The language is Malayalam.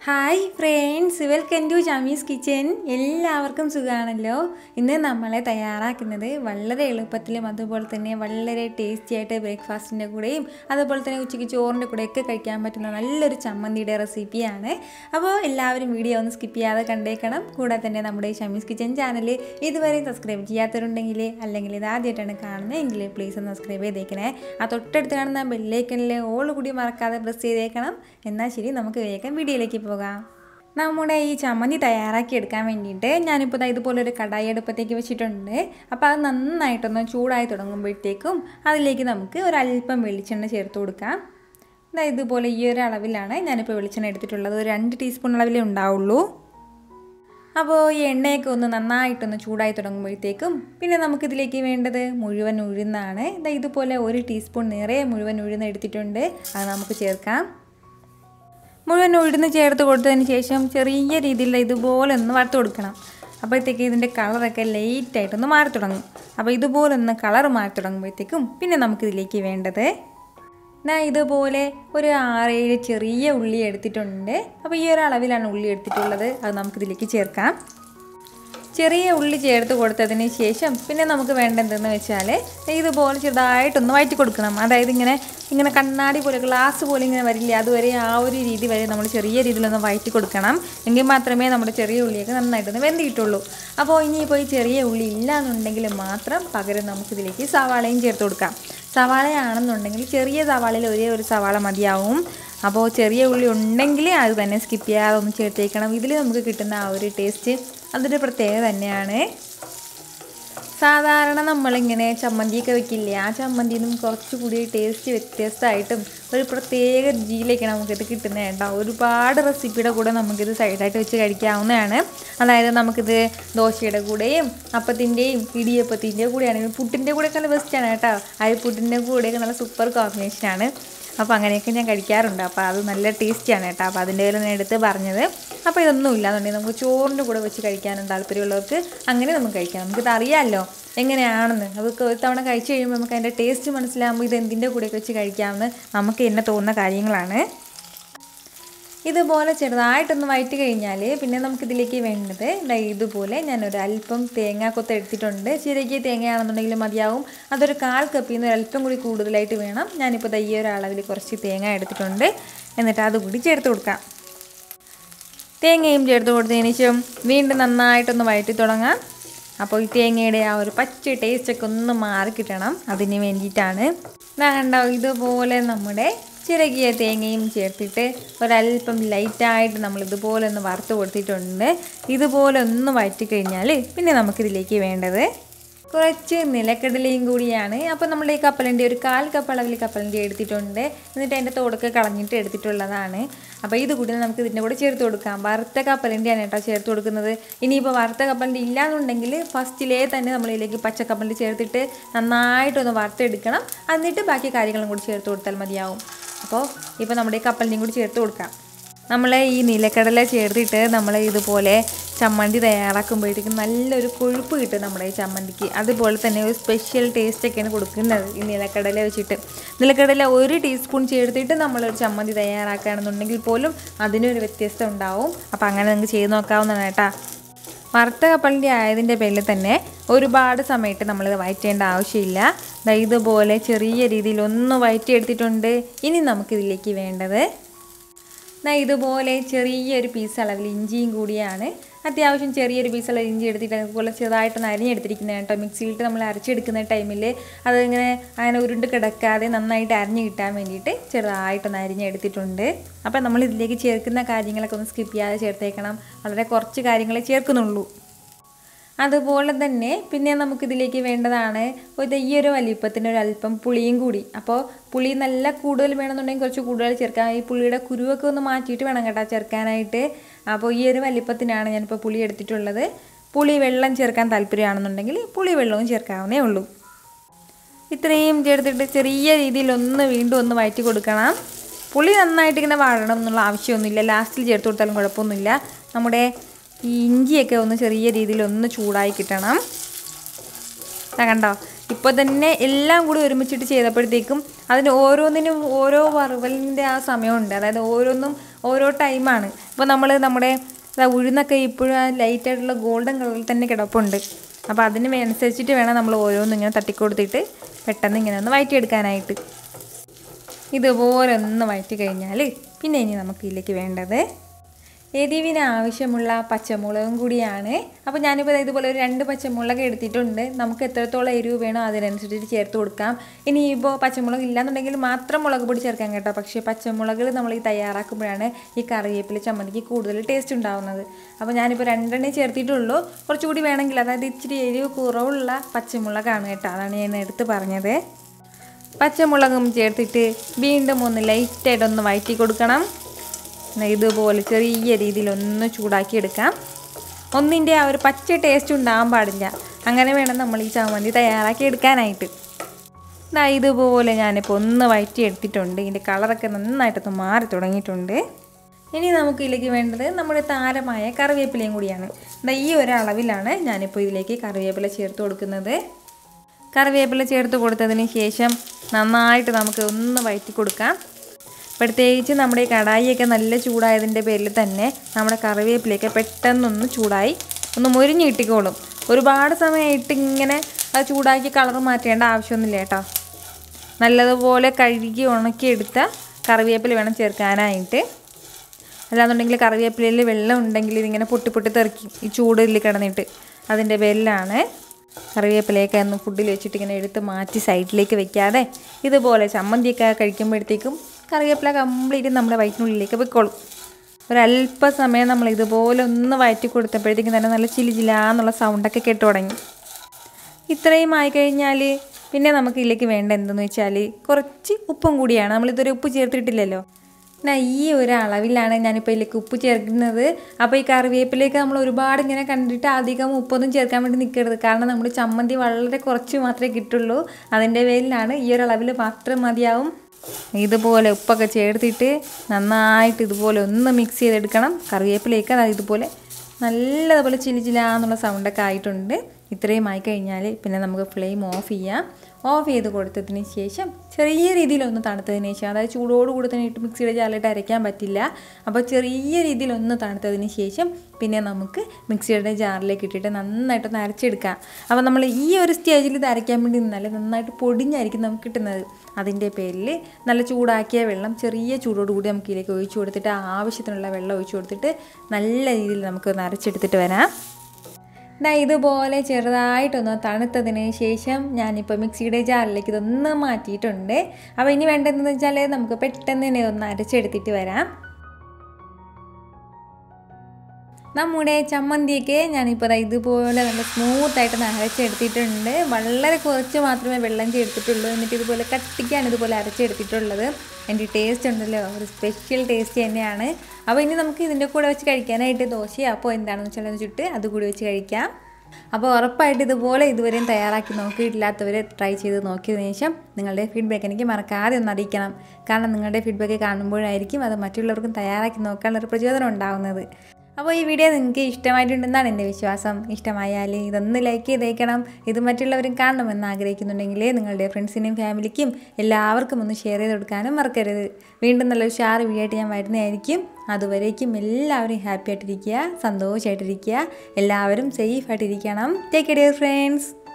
hi friends welcome to Shamees kitchen എല്ലാവർക്കും സുഖമാണല്ലോ ഇന്ന് നമ്മളെ തയ്യാറാക്കുന്നത് വളരെ എളുപ്പത്തിലും അതുപോലെ തന്നെ വളരെ ടേസ്റ്റി ആയിട്ട് ബ്രേക്ക്ഫാസ്റ്റിൻ്റെ കൂടെയും അതുപോലെ തന്നെ ഉച്ചയ്ക്ക് ചോറിൻ്റെ കൂടെയൊക്കെ കഴിക്കാൻ പറ്റുന്ന നല്ലൊരു ചമ്മന്തിയുടെ റെസിപ്പിയാണ് അപ്പോൾ എല്ലാവരും വീഡിയോ ഒന്ന് സ്കിപ്പ് ചെയ്യാതെ കണ്ടേക്കണം കൂടാതെ തന്നെ നമ്മുടെ ഈ ഷമീസ് കിച്ചൻ ചാനൽ ഇതുവരെ സബ്സ്ക്രൈബ് ചെയ്യാത്തവരുണ്ടെങ്കിൽ അല്ലെങ്കിൽ ഇത് ആദ്യമായിട്ടാണ് കാണുന്നതെങ്കിൽ പ്ലീസ് ഒന്ന് സബ്സ്ക്രൈബ് ചെയ്തേക്കണേ ആ തൊട്ടടുത്ത് കാണുന്ന ബെല്ലൈക്കനിൽ ഓൾ കൂടി മറക്കാതെ പ്രസ് ചെയ്തേക്കണം എന്നാൽ ശരി നമുക്ക് വേഗം വീഡിയോയിലേക്ക് പോകാം നമ്മുടെ ഈ ചമ്മന്തി തയ്യാറാക്കി എടുക്കാൻ വേണ്ടിയിട്ട് ഞാനിപ്പോൾ ദാ ഇതുപോലെ ഒരു കടായി അടുപ്പത്തേക്ക് വെച്ചിട്ടുണ്ട് അപ്പോൾ അത് നന്നായിട്ടൊന്ന് ചൂടായി തുടങ്ങുമ്പോഴത്തേക്കും അതിലേക്ക് നമുക്ക് ഒരല്പം വെളിച്ചെണ്ണ ചേർത്ത് കൊടുക്കാം ദാ ഇതുപോലെ ഈ ഒരു അളവിലാണ് ഞാനിപ്പോൾ വെളിച്ചെണ്ണ എടുത്തിട്ടുള്ളത് ഒരു രണ്ട് ടീസ്പൂൺ അളവിലേ ഉണ്ടാവുള്ളൂ അപ്പോൾ ഈ എണ്ണയൊക്കെ ഒന്ന് നന്നായിട്ടൊന്ന് ചൂടായി തുടങ്ങുമ്പോഴത്തേക്കും പിന്നെ നമുക്കിതിലേക്ക് വേണ്ടത് മുഴുവൻ ഉഴുന്നാണ് ദാ ഇതുപോലെ ഒരു ടീസ്പൂൺ നിറയെ മുഴുവൻ ഉഴുന്ന് എടുത്തിട്ടുണ്ട് അത് നമുക്ക് ചേർക്കാം മുഴുവൻ ഉഴുന്ന് ചേർത്ത് കൊടുത്തതിന് ശേഷം ചെറിയ രീതിയിൽ ഇതുപോലെ ഒന്ന് വറുത്ത് കൊടുക്കണം അപ്പോഴത്തേക്ക് ഇതിൻ്റെ കളറൊക്കെ ലൈറ്റായിട്ടൊന്ന് മാറി തുടങ്ങും അപ്പോൾ ഇതുപോലെ ഒന്ന് കളർ മാറി തുടങ്ങുമ്പോഴത്തേക്കും പിന്നെ നമുക്കിതിലേക്ക് വേണ്ടത് ഞാൻ ഇതുപോലെ ഒരു ആറേഴ് ചെറിയ ഉള്ളി എടുത്തിട്ടുണ്ട് അപ്പോൾ ഈ ഒരു അളവിലാണ് ഉള്ളി എടുത്തിട്ടുള്ളത് അത് നമുക്കിതിലേക്ക് ചേർക്കാം ചെറിയ ഉള്ളി ചേർത്ത് കൊടുത്തതിന് ശേഷം പിന്നെ നമുക്ക് വേണ്ടതെന്ന് വെച്ചാൽ ഇതുപോലെ ചെറുതായിട്ടൊന്ന് വഴറ്റി കൊടുക്കണം അതായത് ഇങ്ങനെ ഇങ്ങനെ കണ്ണാടി പോലെ ഗ്ലാസ് പോലെ ഇങ്ങനെ വരില്ല അതുവരെ ആ ഒരു രീതി വരെ നമ്മൾ ചെറിയ രീതിയിലൊന്ന് വഴറ്റി കൊടുക്കണം എങ്കിൽ മാത്രമേ നമ്മുടെ ചെറിയ ഉള്ളിയൊക്കെ നന്നായിട്ടൊന്ന് വെന്തിയിട്ടുള്ളൂ അപ്പോൾ ഇനിയിപ്പോൾ ഈ ചെറിയ ഉള്ളി ഇല്ല എന്നുണ്ടെങ്കിൽ മാത്രം പകരം നമുക്കിതിലേക്ക് സവാളയും ചേർത്ത് കൊടുക്കാം സവാളയാണെന്നുണ്ടെങ്കിൽ ചെറിയ സവാളയിൽ ഒരേ ഒരു സവാള മതിയാവും അപ്പോൾ ചെറിയ ഉള്ളി ഉണ്ടെങ്കിൽ അത് തന്നെ സ്കിപ്പ് ചെയ്യാതെ ഒന്ന് ചേർത്തേക്കണം ഇതിൽ നമുക്ക് കിട്ടുന്ന ആ ഒരു ടേസ്റ്റ് അതൊരു പ്രത്യേകത തന്നെയാണ് സാധാരണ നമ്മളിങ്ങനെ ചമ്മന്തിയൊക്കെ വെക്കില്ലേ ആ ചമ്മന്തിയിൽ നിന്നും കുറച്ചുകൂടി ടേസ്റ്റ് വ്യത്യസ്തമായിട്ടും ഒരു പ്രത്യേക രുചിയിലേക്കാണ് നമുക്കിത് കിട്ടുന്നത് കേട്ടോ ഒരുപാട് റെസിപ്പിയുടെ കൂടെ നമുക്കിത് സൈഡായിട്ട് വെച്ച് കഴിക്കാവുന്നതാണ് അതായത് നമുക്കിത് ദോശയുടെ കൂടെയും അപ്പത്തിൻ്റെയും ഇടിയപ്പത്തിൻ്റെയും കൂടെയാണെങ്കിൽ പുട്ടിൻ്റെ കൂടെയൊക്കെ നല്ല ബെസ്റ്റാണ് കേട്ടോ അരിപ്പുട്ടിൻ്റെ കൂടെയൊക്കെ നല്ല സൂപ്പർ കോമ്പിനേഷനാണ് അപ്പോൾ അങ്ങനെയൊക്കെ ഞാൻ കഴിക്കാറുണ്ട് അപ്പോൾ അത് നല്ല ടേസ്റ്റിയാണ് കേട്ടോ അപ്പോൾ അതിൻ്റെ പേര് ഞാൻ എടുത്ത് പറഞ്ഞത് അപ്പോൾ ഇതൊന്നും ഇല്ലാന്നുണ്ടെങ്കിൽ നമുക്ക് ചോറിൻ്റെ കൂടെ വെച്ച് കഴിക്കാനും താല്പര്യമുള്ളവർക്ക് അങ്ങനെ നമുക്ക് കഴിക്കാം നമുക്കിത് അറിയാമല്ലോ എങ്ങനെയാണെന്ന് അതൊക്കെ ഒരു തവണ കഴിച്ച് കഴിയുമ്പോൾ നമുക്ക് അതിൻ്റെ ടേസ്റ്റ് മനസ്സിലാകുമ്പോൾ ഇത് എന്തിൻ്റെ കൂടെയൊക്കെ വെച്ച് കഴിക്കാമെന്ന് നമുക്ക് എന്നെ തോന്നുന്ന കാര്യങ്ങളാണ് ഇതുപോലെ ചെറുതായിട്ടൊന്ന് വയറ്റി കഴിഞ്ഞാൽ പിന്നെ നമുക്കിതിലേക്ക് വേണ്ടത് ദാ ഇതുപോലെ ഞാനൊരു അല്പം തേങ്ങാക്കൊത്ത് എടുത്തിട്ടുണ്ട് ചിരകിയ തേങ്ങയാണെന്നുണ്ടെങ്കിൽ മതിയാവും അതൊരു കാൽ കപ്പിൽ നിന്ന് ഒരല്പം കൂടി കൂടുതലായിട്ട് വേണം ഞാനിപ്പോൾ ദാ ഈ ഒരു അളവിൽ കുറച്ച് തേങ്ങ എടുത്തിട്ടുണ്ട് എന്നിട്ട് അതുകൂടി ചേർത്ത് കൊടുക്കാം തേങ്ങയും ചേർത്ത് കൊടുത്തതിന് ശേഷം വീണ്ടും നന്നായിട്ടൊന്ന് വഴറ്റി തുടങ്ങാം അപ്പോൾ ഈ തേങ്ങയുടെ ആ ഒരു പച്ച ടേസ്റ്റൊക്കെ ഒന്ന് മാറി കിട്ടണം അതിന് വേണ്ടിയിട്ടാണ് കണ്ടോ ഇതുപോലെ നമ്മുടെ ചിരകിയ തേങ്ങയും ചേർത്തിട്ട് ഒരല്പം ലൈറ്റായിട്ട് നമ്മൾ ഇതുപോലെ ഒന്ന് വറുത്ത് കൊടുത്തിട്ടുണ്ട് ഇതുപോലെ ഒന്ന് വഴറ്റി കഴിഞ്ഞാൽ പിന്നെ നമുക്കിതിലേക്ക് വേണ്ടത് കുറച്ച് നിലക്കടലയും കൂടിയാണ് അപ്പോൾ നമ്മുടെ ഈ കപ്പലിൻ്റെ ഒരു കാൽ കപ്പ് അളവിൽ കപ്പലിൻ്റെ എടുത്തിട്ടുണ്ട് എന്നിട്ട് അതിൻ്റെ തോടൊക്കെ കളഞ്ഞിട്ട് എടുത്തിട്ടുള്ളതാണ് അപ്പോൾ ഇത് കൂടി നമുക്ക് ഇതിൻ്റെ കൂടെ ചേർത്ത് കൊടുക്കാം വറുത്ത കപ്പലിൻ്റെയാണ് കേട്ടോ ചേർത്ത് കൊടുക്കുന്നത് ഇനിയിപ്പോൾ വറുത്ത കപ്പലിൻ്റെ ഇല്ലാന്നുണ്ടെങ്കിൽ ഫസ്റ്റിലേ തന്നെ നമ്മളിതിലേക്ക് പച്ചക്കപ്പലിൻ്റെ ചേർത്തിട്ട് നന്നായിട്ടൊന്ന് വറുത്തെടുക്കണം എന്നിട്ട് ബാക്കി കാര്യങ്ങളും കൂടി ചേർത്ത് കൊടുത്താൽ മതിയാവും അപ്പോൾ ഇപ്പോൾ നമ്മുടെ ഈ കപ്പലിൻ്റെയും കൂടി ചേർത്ത് കൊടുക്കാം നമ്മൾ ഈ നിലക്കടല ചേർത്തിട്ട് നമ്മൾ ഇതുപോലെ ചമ്മന്തി തയ്യാറാക്കുമ്പോഴത്തേക്കും നല്ലൊരു കൊഴുപ്പ് കിട്ടും നമ്മുടെ ഈ ചമ്മന്തിക്ക് അതുപോലെ തന്നെ ഒരു സ്പെഷ്യൽ ടേസ്റ്റൊക്കെയാണ് കൊടുക്കുന്നത് ഈ നിലക്കടല വെച്ചിട്ട് നിലക്കടല ഒരു ടീസ്പൂൺ ചേർത്തിട്ട് നമ്മളൊരു ചമ്മന്തി തയ്യാറാക്കുകയാണെന്നുണ്ടെങ്കിൽ പോലും അതിനൊരു വ്യത്യസ്തം ഉണ്ടാവും അപ്പോൾ അങ്ങനെ നിങ്ങൾക്ക് ചെയ്ത് നോക്കാവുന്നതാണ് കേട്ടോ വറുത്ത കപ്പലിൻ്റെ ആയതിൻ്റെ പേരിൽ തന്നെ ഒരുപാട് സമയത്ത് നമ്മളിത് വയറ്റേണ്ട ആവശ്യമില്ല ദാ ഇതുപോലെ ചെറിയ രീതിയിൽ ഒന്ന് വയറ്റിയെടുത്തിട്ടുണ്ട് ഇനി നമുക്കിതിലേക്ക് വേണ്ടത് എന്നാൽ ഇതുപോലെ ചെറിയൊരു പീസ് അളവിൽ ഇഞ്ചിയും കൂടിയാണ് അത്യാവശ്യം ചെറിയൊരു പീസ് അളവിൽ ഇഞ്ചി എടുത്തിട്ട് അതുപോലെ ചെറുതായിട്ടൊന്ന് അരിഞ്ഞെടുത്തിരിക്കുന്നത് കേട്ടോ മിക്സിയിലിട്ട് നമ്മൾ അരച്ചെടുക്കുന്ന ടൈമിൽ അതിങ്ങനെ അങ്ങനെ ഉരുണ്ട് കിടക്കാതെ നന്നായിട്ട് അരിഞ്ഞ് കിട്ടാൻ വേണ്ടിയിട്ട് ചെറുതായിട്ടൊന്ന് അരിഞ്ഞെടുത്തിട്ടുണ്ട് അപ്പോൾ നമ്മൾ ഇതിലേക്ക് ചേർക്കുന്ന കാര്യങ്ങളൊക്കെ ഒന്ന് സ്കിപ്പ് ചെയ്യാതെ ചേർത്തേക്കണം വളരെ കുറച്ച് കാര്യങ്ങളെ ചേർക്കുന്നുള്ളൂ അതുപോലെ തന്നെ പിന്നെ നമുക്കിതിലേക്ക് വേണ്ടതാണ് ഒരു ഈ ഒരു വലിപ്പത്തിന് ഒരു അല്പം പുളിയും കൂടി അപ്പോൾ പുളി നല്ല കൂടുതൽ വേണമെന്നുണ്ടെങ്കിൽ കുറച്ച് കൂടുതൽ ചേർക്കാം ഈ പുളിയുടെ കുരുവൊക്കെ ഒന്ന് മാറ്റിയിട്ട് വേണം കേട്ടോ ചേർക്കാനായിട്ട് അപ്പോൾ ഈ ഒരു വലിപ്പത്തിനാണ് ഞാനിപ്പോൾ പുളി എടുത്തിട്ടുള്ളത് പുളി വെള്ളം ചേർക്കാൻ താല്പര്യമാണെന്നുണ്ടെങ്കിൽ പുളി വെള്ളവും ചേർക്കാവുന്നേ ഉള്ളൂ ഇത്രയും ചേർത്തിട്ട് ചെറിയ രീതിയിൽ ഒന്ന് വീണ്ടും ഒന്ന് വഴറ്റി കൊടുക്കണം പുളി നന്നായിട്ട് ഇങ്ങനെ വാഴണം എന്നുള്ള ആവശ്യമൊന്നുമില്ല ലാസ്റ്റിൽ ചേർത്ത് കൊടുത്താലും കുഴപ്പമൊന്നുമില്ല നമ്മുടെ ഈ ഇഞ്ചിയൊക്കെ ഒന്ന് ചെറിയ രീതിയിൽ ഒന്ന് ചൂടായി കിട്ടണം കണ്ടോ ഇപ്പോൾ തന്നെ എല്ലാം കൂടി ഒരുമിച്ചിട്ട് ചെയ്തപ്പോഴത്തേക്കും അതിന് ഓരോന്നിനും ഓരോ വറവലിൻ്റെ ആ സമയമുണ്ട് അതായത് ഓരോന്നും ഓരോ ടൈമാണ് ഇപ്പോൾ നമ്മൾ നമ്മുടെ ദാ ഉഴുന്നൊക്കെ ഇപ്പോഴും ആ ലൈറ്റായിട്ടുള്ള ഗോൾഡൻ കളറിൽ തന്നെ കിടപ്പുണ്ട് അപ്പോൾ അതിന് അനുസരിച്ചിട്ട് വേണം നമ്മൾ ഓരോന്നും ഇങ്ങനെ തട്ടിക്കൊടുത്തിട്ട് പെട്ടെന്ന് ഇങ്ങനെ ഒന്ന് വഴറ്റിയെടുക്കാനായിട്ട് ഇതുപോലെ ഒന്ന് വഴറ്റി കഴിഞ്ഞാൽ പിന്നെ ഇനി നമുക്ക് ഇതിലേക്ക് വേണ്ടത് എരിവിന് ആവശ്യമുള്ള പച്ചമുളകും കൂടിയാണ് അപ്പോൾ ഞാനിപ്പോൾ ദാ ഇതുപോലെ ഒരു രണ്ട് പച്ചമുളക് എടുത്തിട്ടുണ്ട് നമുക്ക് എത്രത്തോളം എരിവ് വേണോ അതിനനുസരിച്ച് ചേർത്ത് കൊടുക്കാം ഇനി ഇപ്പോൾ പച്ചമുളക് ഇല്ലാന്നുണ്ടെങ്കിൽ മാത്രം മുളക് പൊടി ചേർക്കാൻ കേട്ടോ പക്ഷേ പച്ചമുളക് നമ്മൾ ഈ തയ്യാറാക്കുമ്പോഴാണ് ഈ കറിവേപ്പില ചമ്മന്തിക്ക് കൂടുതൽ ടേസ്റ്റ് ഉണ്ടാവുന്നത് അപ്പോൾ ഞാനിപ്പോൾ രണ്ടെണ്ണേ ചേർത്തിട്ടുള്ളൂ കുറച്ചുകൂടി വേണമെങ്കിൽ അതായത് ഇച്ചിരി എരിവ് കുറവുള്ള പച്ചമുളകാണ് കേട്ടോ അതാണ് ഞാൻ എടുത്ത് പറഞ്ഞത് പച്ചമുളകും ചേർത്തിട്ട് വീണ്ടും ഒന്ന് ലൈറ്റായിട്ടൊന്ന് വഴറ്റി കൊടുക്കണം ദാ ഇതുപോലെ ചെറിയ രീതിയിൽ ഒന്ന് ചൂടാക്കി എടുക്കാം ഒന്നിൻ്റെ ആ ഒരു പച്ച ടേസ്റ്റ് ഉണ്ടാകാൻ പാടില്ല അങ്ങനെ വേണം നമ്മൾ ഈ ചമ്മന്തി തയ്യാറാക്കി എടുക്കാനായിട്ട് ദാ ഇതുപോലെ ഞാനിപ്പോൾ ഒന്ന് വഴറ്റി എടുത്തിട്ടുണ്ട് ഇതിൻ്റെ കളറൊക്കെ നന്നായിട്ടൊന്ന് മാറി തുടങ്ങിയിട്ടുണ്ട് ഇനി നമുക്ക് ഇതിലേക്ക് വേണ്ടത് നമ്മുടെ താരമായ കറിവേപ്പിലയും കൂടിയാണ് ദാ ഈ ഒരു അളവിലാണ് ഞാനിപ്പോൾ ഇതിലേക്ക് കറിവേപ്പില ചേർത്ത് കൊടുക്കുന്നത് കറിവേപ്പില ചേർത്ത് കൊടുത്തതിന് ശേഷം നന്നായിട്ട് നമുക്ക് ഒന്ന് വഴറ്റി കൊടുക്കാം പ്രത്യേകിച്ച് നമ്മുടെ ഈ കടായിയൊക്കെ നല്ല ചൂടായതിൻ്റെ പേരിൽ തന്നെ നമ്മുടെ കറിവേപ്പിലയൊക്കെ പെട്ടെന്നൊന്ന് ചൂടായി ഒന്ന് മുരിഞ്ഞ് കിട്ടിക്കോളും ഒരുപാട് സമയമായിട്ട് ഇങ്ങനെ അത് ചൂടാക്കി കളർ മാറ്റേണ്ട ആവശ്യമൊന്നുമില്ല കേട്ടോ നല്ലതുപോലെ കഴുകി ഉണക്കിയെടുത്ത കറിവേപ്പില വേണം ചേർക്കാനായിട്ട് അല്ലാന്നുണ്ടെങ്കിൽ കറിവേപ്പിലയിൽ വെള്ളം ഉണ്ടെങ്കിൽ ഇതിങ്ങനെ പൊട്ടി പൊട്ടി തെറിക്കും ഈ ചൂടിൽ കിടന്നിട്ട് അതിൻ്റെ പേരിലാണ് കറിവേപ്പിലയൊക്കെ ഒന്ന് ഫുഡിൽ വെച്ചിട്ട് ഇങ്ങനെ എടുത്ത് മാറ്റി സൈഡിലേക്ക് വെക്കാതെ ഇതുപോലെ ചമ്മന്തിയൊക്കെ കഴിക്കുമ്പോഴത്തേക്കും കറിവേപ്പില കംപ്ലീറ്റ് നമ്മുടെ വയറ്റിനുള്ളിലേക്ക് പൊയ്ക്കോളും ഒരല്പസമയം നമ്മൾ ഇതുപോലെ ഒന്ന് വയറ്റി കൊടുത്തപ്പോഴത്തേക്കും തന്നെ നല്ല ചിലി ചിലാന്നുള്ള സൗണ്ടൊക്കെ കേട്ടു തുടങ്ങി ഇത്രയും ആയിക്കഴിഞ്ഞാൽ പിന്നെ നമുക്ക് ഇതിലേക്ക് വേണ്ട എന്തെന്ന് വെച്ചാൽ കുറച്ച് ഉപ്പും കൂടിയാണ് നമ്മളിതുവരെ ഉപ്പ് ചേർത്തിട്ടില്ലല്ലോ പിന്നെ ഈ ഒരു അളവിലാണ് ഞാനിപ്പോൾ ഇതിലേക്ക് ഉപ്പ് ചേർക്കുന്നത് അപ്പോൾ ഈ കറിവേപ്പിലേക്ക് നമ്മൾ ഒരുപാട് ഇങ്ങനെ കണ്ടിട്ട് അധികം ഉപ്പൊന്നും ചേർക്കാൻ വേണ്ടി നിൽക്കരുത് കാരണം നമ്മുടെ ചമ്മന്തി വളരെ കുറച്ച് മാത്രമേ കിട്ടുള്ളൂ അതിൻ്റെ പേരിലാണ് ഈ ഒരു അളവിൽ മാത്രം മതിയാവും ഇതുപോലെ ഉപ്പൊക്കെ ചേർത്തിട്ട് നന്നായിട്ട് ഇതുപോലെ ഒന്ന് മിക്സ് ചെയ്തെടുക്കണം കറിവേപ്പിലേക്ക് അത് ഇതുപോലെ നല്ലതുപോലെ ചിലി ചിലാന്നുള്ള സൗണ്ടൊക്കെ ആയിട്ടുണ്ട് ഇത്രയും ആയി കഴിഞ്ഞാൽ പിന്നെ നമുക്ക് ഫ്ലെയിം ഓഫ് ചെയ്യാം ഓഫ് ചെയ്ത് കൊടുത്തതിന് ശേഷം ചെറിയ രീതിയിലൊന്ന് തണുത്തതിന് ശേഷം അതായത് ചൂടോട് കൂടി തന്നെ ഇട്ട് മിക്സിയുടെ ജാലിട്ട് അരയ്ക്കാൻ പറ്റില്ല അപ്പോൾ ചെറിയ രീതിയിലൊന്ന് തണുത്തതിന് ശേഷം പിന്നെ നമുക്ക് മിക്സിയുടെ ജാറിലേക്ക് ഇട്ടിട്ട് നന്നായിട്ടൊന്ന് അരച്ചെടുക്കാം അപ്പോൾ നമ്മൾ ഈ ഒരു സ്റ്റേജിൽ ഇത് അരയ്ക്കാൻ വേണ്ടി നിന്നാൽ നന്നായിട്ട് പൊടിഞ്ഞായിരിക്കും നമുക്ക് കിട്ടുന്നത് അതിൻ്റെ പേരിൽ നല്ല ചൂടാക്കിയ വെള്ളം ചെറിയ ചൂടോട് കൂടി നമുക്ക് ഇതിലേക്ക് ഒഴിച്ചു കൊടുത്തിട്ട് ആവശ്യത്തിനുള്ള വെള്ളം ഒഴിച്ചു കൊടുത്തിട്ട് നല്ല രീതിയിൽ നമുക്കൊന്ന് അരച്ചെടുത്തിട്ട് വരാം ദാ ഇതുപോലെ ചെറുതായിട്ടൊന്ന് തണുത്തതിന് ശേഷം ഞാനിപ്പോൾ മിക്സിയുടെ ജാറിലേക്ക് ഇതൊന്ന് മാറ്റിയിട്ടുണ്ട് അപ്പോൾ ഇനി വേണ്ടതെന്ന് വെച്ചാൽ നമുക്ക് പെട്ടെന്ന് തന്നെ ഇതൊന്ന് അരച്ചെടുത്തിട്ട് വരാം നമ്മുടെ ചമ്മന്തിയൊക്കെ ഞാനിപ്പോൾ ദാ ഇതുപോലെ നല്ല സ്മൂത്തായിട്ട് അരച്ചെടുത്തിട്ടുണ്ട് വളരെ കുറച്ച് മാത്രമേ വെള്ളം ചേർത്തിട്ടുള്ളൂ എന്നിട്ട് ഇതുപോലെ കട്ടിക്കാണ് ഇതുപോലെ അരച്ചെടുത്തിട്ടുള്ളത് എൻ്റെ ടേസ്റ്റ് ഉണ്ടല്ലോ ഒരു സ്പെഷ്യൽ ടേസ്റ്റ് തന്നെയാണ് അപ്പോൾ ഇനി നമുക്ക് ഇതിൻ്റെ കൂടെ വെച്ച് കഴിക്കാനായിട്ട് ദോശയോ അപ്പോൾ എന്താണെന്ന് വെച്ചാൽ ചുട്ട് അതുകൂടി വെച്ച് കഴിക്കാം അപ്പോൾ ഉറപ്പായിട്ട് ഇതുപോലെ ഇതുവരെയും തയ്യാറാക്കി നോക്കിയിട്ടില്ലാത്തവർ ട്രൈ ചെയ്ത് നോക്കിയതിന് ശേഷം നിങ്ങളുടെ ഫീഡ്ബാക്ക് എനിക്ക് മറക്കാതെ ഒന്ന് അറിയിക്കണം കാരണം നിങ്ങളുടെ ഫീഡ്ബാക്ക് കാണുമ്പോഴായിരിക്കും അത് മറ്റുള്ളവർക്കും തയ്യാറാക്കി നോക്കാനുള്ളൊരു പ്രചോദനം ഉണ്ടാകുന്നത് അപ്പോൾ ഈ വീഡിയോ നിങ്ങൾക്ക് ഇഷ്ടമായിട്ടുണ്ടെന്നാണ് എൻ്റെ വിശ്വാസം ഇഷ്ടമായാൽ ഇതൊന്ന് ലൈക്ക് ചെയ്തേക്കണം ഇത് മറ്റുള്ളവരും കാണണമെന്ന് ആഗ്രഹിക്കുന്നുണ്ടെങ്കിൽ നിങ്ങളുടെ ഫ്രണ്ട്സിനും ഫാമിലിക്കും എല്ലാവർക്കും ഒന്ന് ഷെയർ ചെയ്ത് കൊടുക്കാനും മറക്കരുത് വീണ്ടും നല്ലൊരു ഷാർ വീഡിയോ ആയിട്ട് ഞാൻ വരുന്നതായിരിക്കും അതുവരേക്കും എല്ലാവരും ഹാപ്പി ആയിട്ടിരിക്കുക സന്തോഷമായിട്ടിരിക്കുക എല്ലാവരും സേഫ് ആയിട്ടിരിക്കണം ടേക്ക് കെയർ ഫ്രണ്ട്സ്